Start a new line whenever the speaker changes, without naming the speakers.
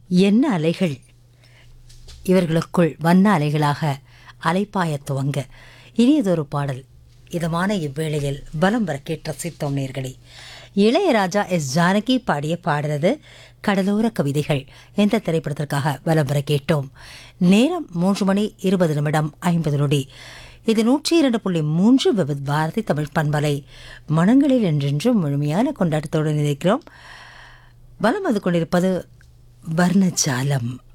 என்ன அலைகள் இவர்களுக்குள் வண்ண அலைகளாக அலைப்பாயத் துவங்க இனியதொரு பாடல் இதமான இவ்வேளையில் பலம் வர கேட்டு ரசித்தோம் நேர்களே இளையராஜா எஸ் ஜானகி பாடிய பாடுறது கடலோர கவிதைகள் என்ற திரைப்படத்திற்காக பலம் வர கேட்டோம் நேரம் மூன்று மணி இருபது நிமிடம் ஐம்பது நொடி இது நூற்றி இரண்டு புள்ளி மூன்று விபத் பாரதி தமிழ் பண்பலை மனங்களில் என்றென்றும் முழுமையான கொண்டாட்டத்தோடு நினைக்கிறோம் பலம் அது கொண்டிருப்பது வர்ணஜாலம்